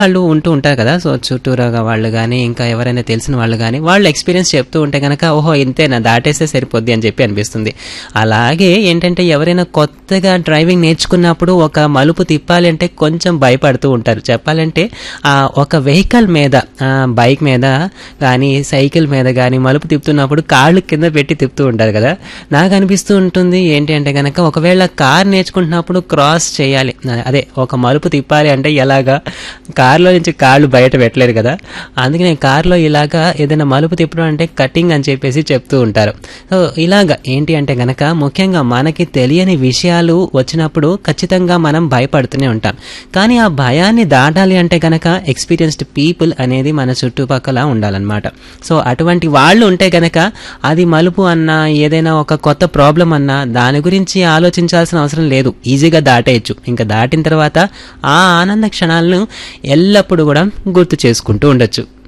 వాళ్ళు ఉంటూ ఉంటారు కదా సో చుట్టూరాగా వాళ్ళు కానీ ఇంకా ఎవరైనా తెలిసిన వాళ్ళు కానీ వాళ్ళు ఎక్స్పీరియన్స్ చెప్తూ ఉంటే కనుక ఓహో ఇంతేనా దాటేస్తే సరిపోద్ది అని చెప్పి అనిపిస్తుంది అలాగే ఏంటంటే ఎవరైనా కొత్తగా డ్రైవింగ్ నేర్చుకున్నప్పుడు ఒక మలుపు తిప్పాలి అంటే కొంచెం భయపడుతూ ఉంటారు చెప్పాలంటే ఆ ఒక వెహికల్ మీద ఆ, బైక్ మీద కానీ సైకిల్ మీద కానీ మలుపు తిప్పుతున్నప్పుడు కాళ్ళు కింద పెట్టి తిప్పుతూ ఉంటారు కదా నాకు అనిపిస్తూ ఉంటుంది ఏంటి అంటే కనుక ఒకవేళ కార్ నేర్చుకుంటున్నప్పుడు క్రాస్ చేయాలి అదే ఒక మలుపు తిప్పాలి అంటే ఎలాగా కార్లో నుంచి కాళ్ళు బయట పెట్టలేరు కదా అందుకనే కార్లో ఇలాగా ఏదైనా మలుపు తిప్పడం అంటే కటింగ్ అని చెప్పేసి చెప్తూ ఉంటారు సో ఇలాగా ఏంటి అంటే గనక ముఖ్యంగా మనకి తెలియని విషయాలు వచ్చినప్పుడు ఖచ్చితంగా మనం భయపడుతూనే ఉంటాం కానీ ఆ భయాన్ని దాటాలి అంటే గనక ఎక్స్పీరియన్స్డ్ పీపుల్ అనేది మన చుట్టుపక్కల ఉండాలన్నమాట సో అటువంటి వాళ్ళు ఉంటే గనక అది మలుపు అన్నా ఏదైనా ఒక కొత్త ప్రాబ్లం అన్నా దాని గురించి ఆలోచించాల్సిన అవసరం లేదు ఈజీగా దాటేయచ్చు ఇంకా దాటిన తర్వాత ఆ ఆనంద క్షణాలను ఎల్లప్పుడూ కూడా గుర్తు చేసుకుంటూ ఉండొచ్చు